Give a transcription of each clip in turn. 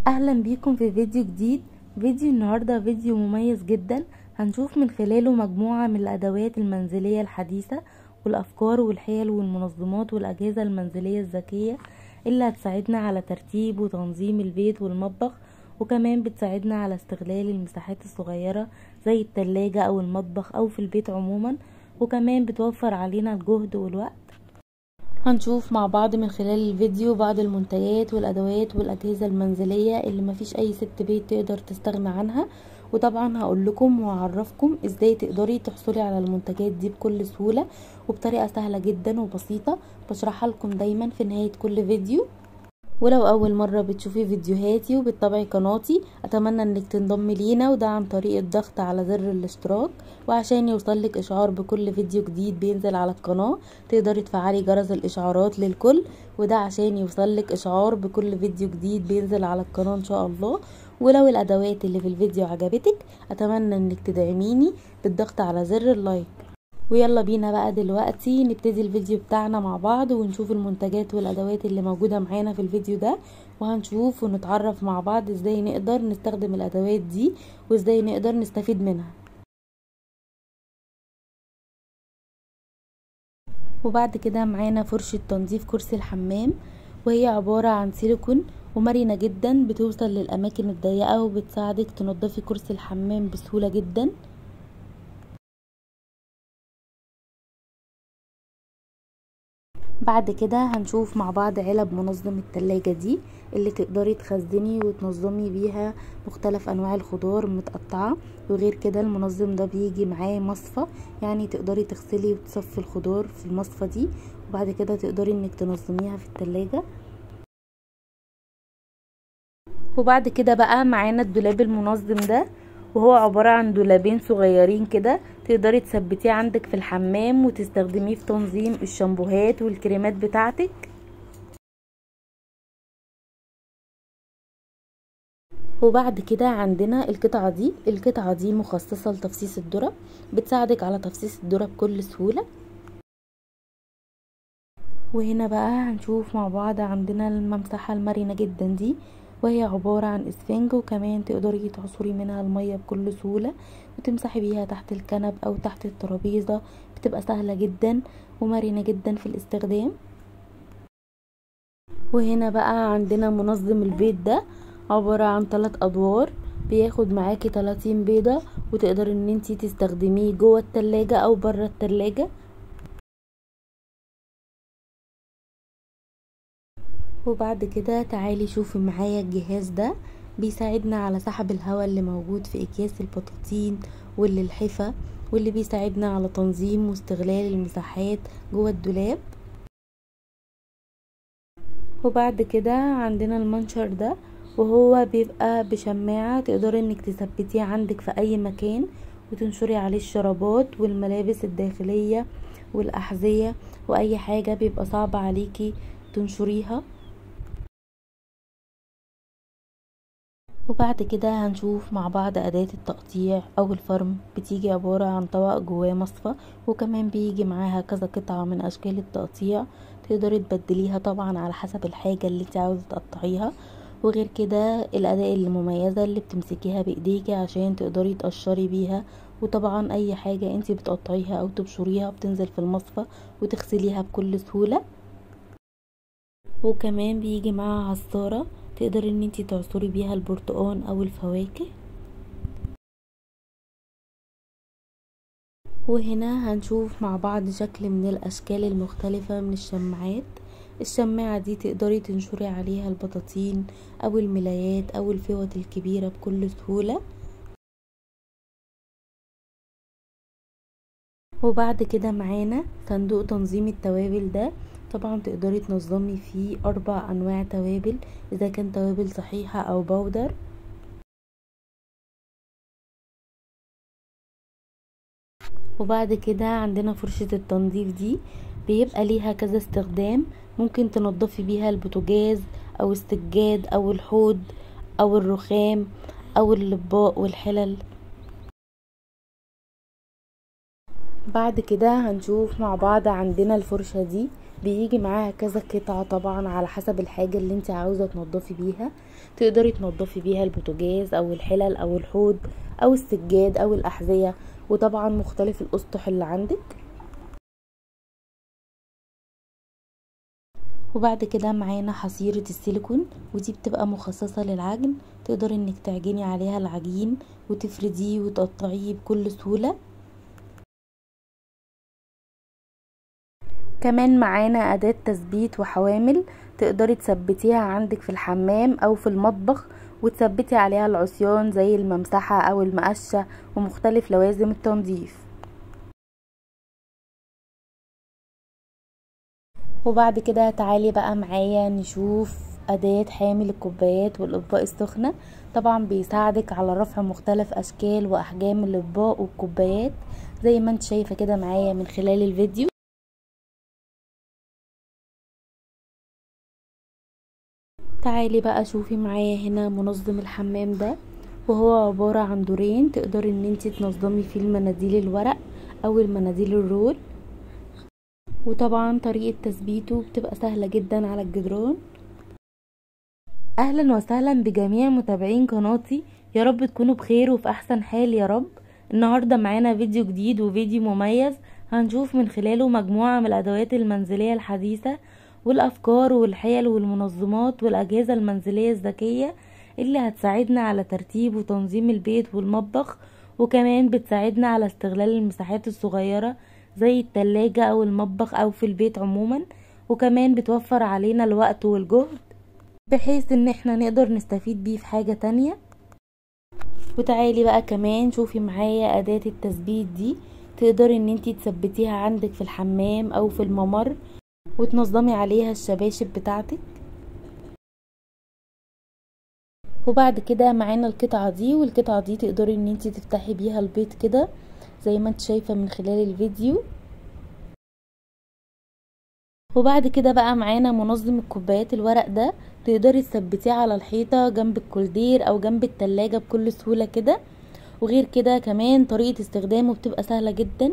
اهلا بيكم في فيديو جديد فيديو النهارده فيديو مميز جدا هنشوف من خلاله مجموعة من الادوات المنزلية الحديثة والافكار والحيل والمنظمات والاجهزة المنزلية الذكية اللي هتساعدنا على ترتيب وتنظيم البيت والمطبخ وكمان بتساعدنا على استغلال المساحات الصغيرة زي التلاجة او المطبخ او في البيت عموما وكمان بتوفر علينا الجهد والوقت هنشوف مع بعض من خلال الفيديو بعض المنتجات والادوات والاجهزه المنزليه اللي مفيش اي ست بيت تقدر تستغنى عنها وطبعا هقول لكم واعرفكم ازاي تقدري تحصلي على المنتجات دي بكل سهوله وبطريقه سهله جدا وبسيطه بشرحها لكم دايما في نهايه كل فيديو ولو اول مرة بتشوفي فيديوهاتي وبتتابعي قناتي اتمنى انك تنضمي لينا وده عن طريق الضغط على زر الاشتراك وعشان يوصلك اشعار بكل فيديو جديد بينزل على القناة تقدري تفعلي جرس الاشعارات للكل وده عشان يوصلك اشعار بكل فيديو جديد بينزل على القناة ان شاء الله ولو الادوات اللي في الفيديو عجبتك اتمنى انك تدعميني بالضغط على زر اللايك ويلا بينا بقى دلوقتي نبتدي الفيديو بتاعنا مع بعض ونشوف المنتجات والادوات اللي موجودة معانا في الفيديو ده وهنشوف ونتعرف مع بعض ازاي نقدر نستخدم الادوات دي وازاي نقدر نستفيد منها وبعد كده معانا فرشة تنظيف كرسي الحمام وهي عبارة عن سيليكون ومرنة جدا بتوصل للأماكن الضيقة وبتساعدك تنضفي كرسي الحمام بسهولة جدا بعد كده هنشوف مع بعض علب منظم التلاجة دي اللي تقدري تخزني وتنظمي بيها مختلف انواع الخضار متقطعة وغير كده المنظم ده بيجي معاه مصفى يعني تقدري تغسلي وتصفي الخضار في المصفى دي وبعد كده تقدري انك تنظميها في التلاجة وبعد كده بقى معانا الدولاب المنظم ده وهو عبارة عن دولابين صغيرين كده تقدري تثبتيه عندك في الحمام وتستخدميه في تنظيم الشامبوهات والكريمات بتاعتك وبعد كده عندنا القطعة دي القطعة دي مخصصة لتفصيص الذرة بتساعدك على تفصيص الذرة بكل سهولة وهنا بقى هنشوف مع بعض عندنا الممسحة المرنة جدا دي وهي عبارة عن اسفنج وكمان تقدري تعصري منها المية بكل سهولة وتمسحي بيها تحت الكنب او تحت الترابيزة بتبقى سهلة جدا ومرنة جدا في الاستخدام وهنا بقى عندنا منظم البيت ده عبارة عن ثلاث ادوار بياخد معاكي 30 بيضة وتقدر ان انتي تستخدميه جوه التلاجة او بره التلاجة وبعد كده تعالي شوفي معايا الجهاز ده بيساعدنا على سحب الهواء اللي موجود في اكياس البطاطين واللي الحفا واللي بيساعدنا على تنظيم واستغلال المساحات جوه الدولاب وبعد كده عندنا المنشر ده وهو بيبقى بشماعة تقدري انك تثبتيه عندك في اي مكان وتنشري عليه الشرابات والملابس الداخلية والاحذية واي حاجة بيبقى صعب عليكي تنشريها وبعد كده هنشوف مع بعض أداة التقطيع أو الفرم بتيجي عبارة عن طبق جواه مصفى وكمان بيجي معاها كذا قطعة من أشكال التقطيع تقدري تبدليها طبعا على حسب الحاجة اللي انت عاوزة تقطعيها وغير كده الأداة المميزة اللي بتمسكيها بإيديكي عشان تقدري تقشري بيها وطبعا أي حاجة انت بتقطعيها أو تبشريها بتنزل في المصفى وتغسليها بكل سهولة وكمان بيجي معاها عصارة تقدري ان انتي تعصري بيها البرتقان او الفواكه وهنا هنشوف مع بعض شكل من الاشكال المختلفة من الشماعات الشماعة دي تقدري تنشري عليها البطاطين او الملايات او الفوط الكبيرة بكل سهولة وبعد كده معانا صندوق تنظيم التوابل ده طبعا تقدري تنظمي فيه اربع انواع توابل اذا كان توابل صحيحة او بودر وبعد كده عندنا فرشة التنظيف دي بيبقى ليها كذا استخدام ممكن تنضفي بيها البوتاجاز او السجاد او الحوض او الرخام او الاطباق والحلل بعد كده هنشوف مع بعض عندنا الفرشة دي بيجي معاها كذا قطعة طبعا على حسب الحاجة اللي انت عاوزة تنضفي بيها تقدري تنضفي بيها البوتاجاز او الحلل او الحوض او السجاد او الاحذية وطبعا مختلف الاسطح اللي عندك وبعد كده معانا حصيرة السيليكون ودي بتبقى مخصصة للعجن تقدري انك تعجني عليها العجين وتفرديه وتقطعيه بكل سهولة كمان معانا أداة تثبيت وحوامل تقدري تثبتيها عندك في الحمام أو في المطبخ وتثبتي عليها العصيان زي الممسحة أو المقشة ومختلف لوازم التنظيف وبعد كده تعالي بقى معايا نشوف أداة حامل الكوبايات والأطباق السخنة طبعا بيساعدك على رفع مختلف أشكال وأحجام الأطباق والكوبايات زي ما انت شايفة كده معايا من خلال الفيديو تعالي بقى شوفي معايا هنا منظم الحمام ده وهو عبارة عن دورين تقدري ان انتي تنظمي فيه المناديل الورق او المناديل الرول وطبعا طريقة تثبيته بتبقى سهلة جدا على الجدران اهلا وسهلا بجميع متابعين قناتي يا رب تكونوا بخير وفي احسن حال يا رب النهاردة معانا فيديو جديد وفيديو مميز هنشوف من خلاله مجموعة من الادوات المنزلية الحديثة والافكار والحيل والمنظمات والاجهزة المنزلية الذكية اللي هتساعدنا على ترتيب وتنظيم البيت والمطبخ وكمان بتساعدنا على استغلال المساحات الصغيرة زي التلاجة او المطبخ او في البيت عموما وكمان بتوفر علينا الوقت والجهد بحيث ان احنا نقدر نستفيد بيه في حاجة تانية وتعالي بقى كمان شوفي معايا اداة التثبيت دي تقدري ان انتي تثبتيها عندك في الحمام او في الممر وتنظمي عليها الشباشب بتاعتك وبعد كده معانا القطعة دي والقطعة دي تقدري ان انتي تفتحي بيها البيت كده زي ما انت شايفة من خلال الفيديو وبعد كده بقى معانا منظم الكوبايات الورق ده تقدري تثبتيه على الحيطة جنب الكولدير او جنب التلاجة بكل سهولة كده وغير كده كمان طريقة استخدامه بتبقى سهلة جدا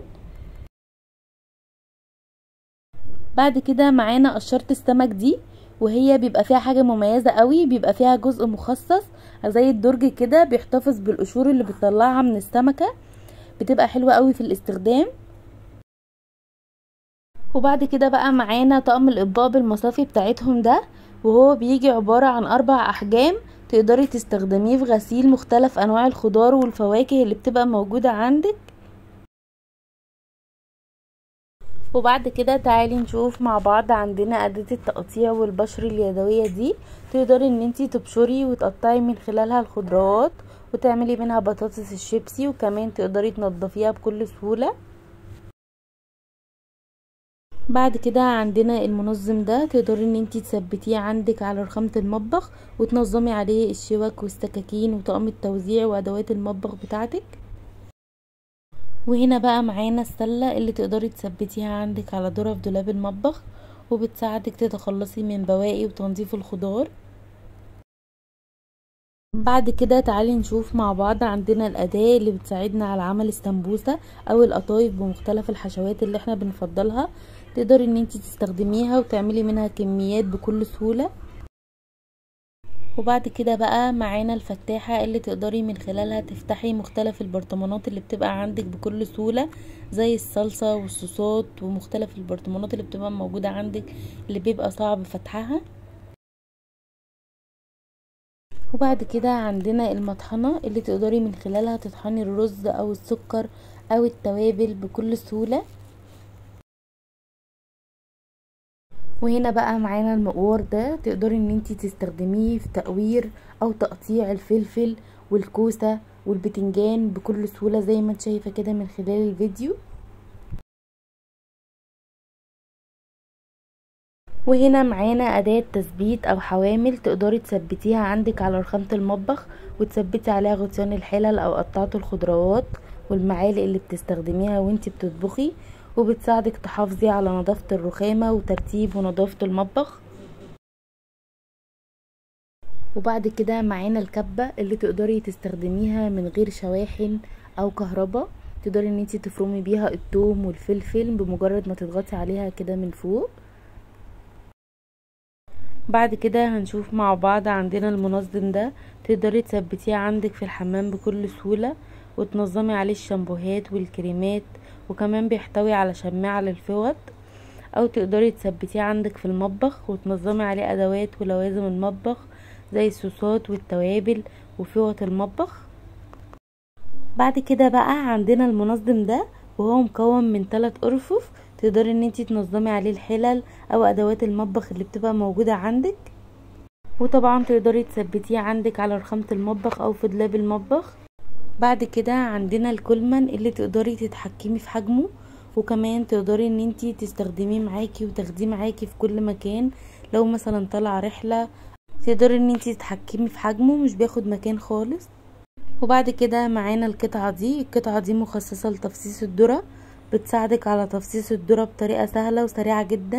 بعد كده معانا قشرة السمك دي وهي بيبقى فيها حاجة مميزة قوي بيبقى فيها جزء مخصص زي الدرج كده بيحتفظ بالقشور اللي بتطلعها من السمكة بتبقى حلوة قوي في الاستخدام وبعد كده بقى معانا طقم الاطباق بالمصافي بتاعتهم ده وهو بيجي عبارة عن اربع احجام تقدري تستخدميه في غسيل مختلف انواع الخضار والفواكه اللي بتبقى موجودة عندك وبعد كده تعالي نشوف مع بعض عندنا أداة التقطيع والبشر اليدوية دي تقدري ان انتي تبشري وتقطعي من خلالها الخضروات وتعملي منها بطاطس الشيبسي وكمان تقدري تنضفيها بكل سهولة بعد كده عندنا المنظم ده تقدري ان انتي تثبتيه عندك على رخامة المطبخ وتنظمي عليه الشوك والسكاكين وطقم التوزيع وادوات المطبخ بتاعتك وهنا بقى معانا السلة اللي تقدري تثبتيها عندك على ظرف دولاب المطبخ وبتساعدك تتخلصي من بواقي وتنظيف الخضار بعد كده تعالي نشوف مع بعض عندنا الأداة اللي بتساعدنا على عمل السمبوسة أو القطايف بمختلف الحشوات اللي احنا بنفضلها تقدري ان انتي تستخدميها وتعملي منها كميات بكل سهولة وبعد كده بقى معانا الفتاحة اللي تقدري من خلالها تفتحي مختلف البرطمانات اللي بتبقى عندك بكل سهولة زي الصلصة والصوصات ومختلف البرطمانات اللي بتبقى موجودة عندك اللي بيبقى صعب فتحها وبعد كده عندنا المطحنة اللي تقدري من خلالها تطحني الرز او السكر او التوابل بكل سهولة وهنا بقى معانا المقوار ده تقدري ان انتي تستخدميه في تقوير او تقطيع الفلفل والكوسة والبتنجان بكل سهولة زي ما انت شايفة كده من خلال الفيديو وهنا معانا أداة تثبيت أو حوامل تقدري تثبتيها عندك على رخامة المطبخ وتثبتي عليها غطيان الحلل أو قطعة الخضروات والمعالق اللي بتستخدميها وانتي بتطبخي وبتساعدك تحافظي على نظافة الرخامة وترتيب ونظافة المطبخ وبعد كده معانا الكبة اللي تقدري تستخدميها من غير شواحن او كهرباء تقدري ان انتي تفرمي بيها الثوم والفلفل بمجرد ما تضغطي عليها كده من فوق بعد كده هنشوف مع بعض عندنا المنظم ده تقدري تثبتيه عندك في الحمام بكل سهولة وتنظمي عليه الشامبوهات والكريمات وكمان بيحتوي على شماعة للفوط او تقدري تثبتيه عندك في المطبخ وتنظمي عليه ادوات ولوازم المطبخ زي الصوصات والتوابل وفوط المطبخ بعد كده بقى عندنا المنظم ده وهو مكون من ثلاث ارفف تقدري ان انتي تنظمي عليه الحلل او ادوات المطبخ اللي بتبقى موجودة عندك وطبعا تقدري تثبتيه عندك على رخامة المطبخ او في دولاب المطبخ بعد كده عندنا الكولمان اللي تقدري تتحكمي في حجمه وكمان تقدري ان انتي تستخدميه معاكي وتاخديه معاكي في كل مكان لو مثلا طالعه رحله تقدري ان انتي تتحكمي في حجمه مش بياخد مكان خالص وبعد كده معانا القطعه دي القطعه دي مخصصه لتفصيص الذره بتساعدك على تفصيص الذره بطريقه سهله وسريعه جدا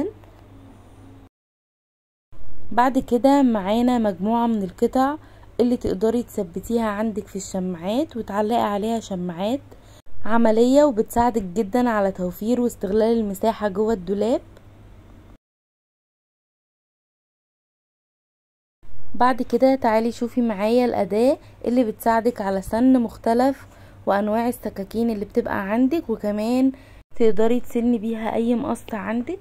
بعد كده معانا مجموعه من القطع اللي تقدري تثبتيها عندك في الشماعات وتعلقي عليها شماعات عملية وبتساعدك جدا على توفير واستغلال المساحة جوه الدولاب بعد كده تعالي شوفي معايا الأداة اللي بتساعدك على سن مختلف وأنواع السكاكين اللي بتبقى عندك وكمان تقدري تسني بيها أي مقص عندك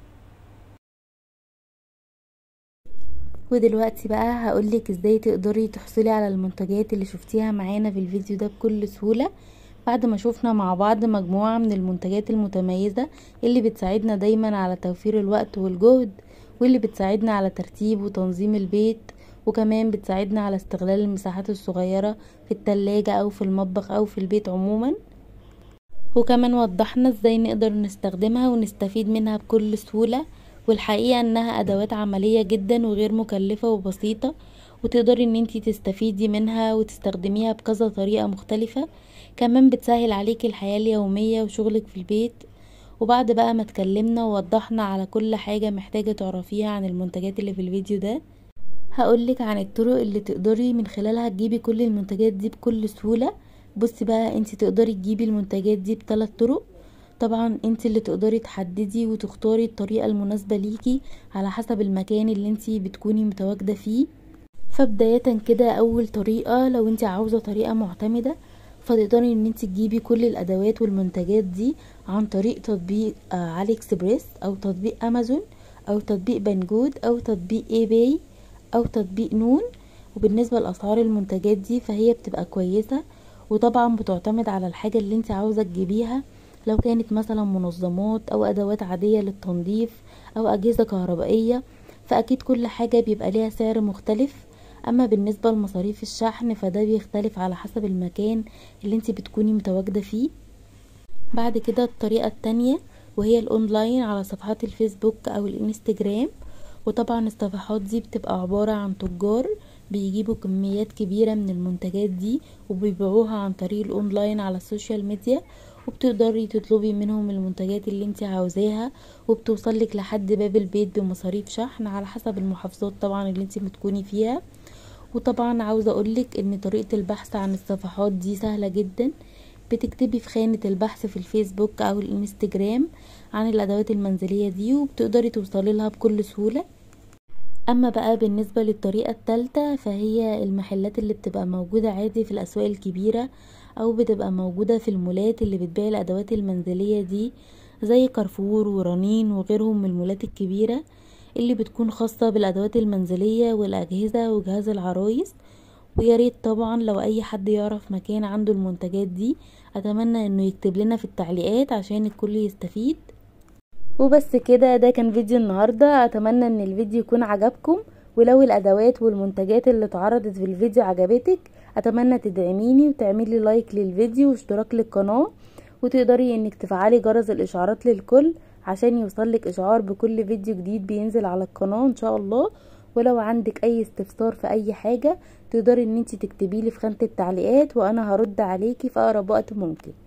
ودلوقتي بقى هقولك ازاي تقدري تحصلي على المنتجات اللي شفتيها معانا في الفيديو ده بكل سهولة بعد ما شوفنا مع بعض مجموعة من المنتجات المتميزة اللي بتساعدنا دايما على توفير الوقت والجهد واللي بتساعدنا على ترتيب وتنظيم البيت وكمان بتساعدنا على استغلال المساحات الصغيرة في التلاجة او في المطبخ او في البيت عموما وكمان وضحنا ازاي نقدر نستخدمها ونستفيد منها بكل سهولة والحقيقة انها ادوات عملية جدا وغير مكلفة وبسيطة وتقدري ان انتي تستفيدي منها وتستخدميها بكذا طريقة مختلفة كمان بتسهل عليكي الحياة اليومية وشغلك في البيت وبعد بقى ما اتكلمنا ووضحنا على كل حاجة محتاجة تعرفيها عن المنتجات اللي في الفيديو ده هقولك عن الطرق اللي تقدري من خلالها تجيبي كل المنتجات دي بكل سهولة بصي بقى انت تقدري تجيبي المنتجات دي بثلاث طرق طبعا انت اللي تقدري تحددي وتختاري الطريقة المناسبة ليكي على حسب المكان اللي انت بتكوني متواجدة فيه فبداية كده اول طريقة لو انت عاوزة طريقة معتمدة فتقدري ان انت تجيبي كل الادوات والمنتجات دي عن طريق تطبيق علي اكسبريس او تطبيق امازون او تطبيق بنجود او تطبيق اي باي او تطبيق نون وبالنسبة لاسعار المنتجات دي فهي بتبقى كويسة وطبعا بتعتمد على الحاجة اللي انت عاوزة تجيبيها لو كانت مثلا منظمات او ادوات عادية للتنظيف او اجهزة كهربائية فاكيد كل حاجة بيبقى ليها سعر مختلف اما بالنسبة لمصاريف الشحن فده بيختلف على حسب المكان اللي انت بتكوني متواجدة فيه بعد كده الطريقة التانية وهي الاونلاين على صفحات الفيسبوك او الانستجرام وطبعا الصفحات دي بتبقى عبارة عن تجار بيجيبوا كميات كبيرة من المنتجات دي وبيبيعوها عن طريق الاونلاين على السوشيال ميديا وبتقدري تطلبي منهم المنتجات اللي انت عاوزاها وبتوصلك لحد باب البيت بمصاريف شحن على حسب المحافظات طبعا اللي انت بتكوني فيها وطبعا عاوزة اقولك ان طريقة البحث عن الصفحات دي سهلة جدا بتكتبي في خانة البحث في الفيسبوك او الانستجرام عن الادوات المنزلية دي وبتقدري توصلي لها بكل سهولة اما بقى بالنسبة للطريقة التالتة فهي المحلات اللي بتبقى موجودة عادي في الاسواق الكبيرة او بتبقى موجودة في المولات اللي بتبيع الادوات المنزلية دي زي كارفور ورنين وغيرهم من المولات الكبيرة اللي بتكون خاصة بالادوات المنزلية والاجهزة وجهاز العرايس وياريت طبعا لو اي حد يعرف مكان عنده المنتجات دي اتمنى انه يكتب لنا في التعليقات عشان الكل يستفيد وبس كده ده كان فيديو النهاردة اتمنى ان الفيديو يكون عجبكم ولو الادوات والمنتجات اللي اتعرضت في الفيديو عجبتك اتمنى تدعميني وتعملي لايك للفيديو واشتراك للقناة وتقدري انك تفعلي جرس الاشعارات للكل عشان يوصلك اشعار بكل فيديو جديد بينزل على القناة ان شاء الله ولو عندك اي استفسار في اي حاجة تقدري ان انت تكتبيلي في خانة التعليقات وانا هرد عليكي في اقرب وقت ممكن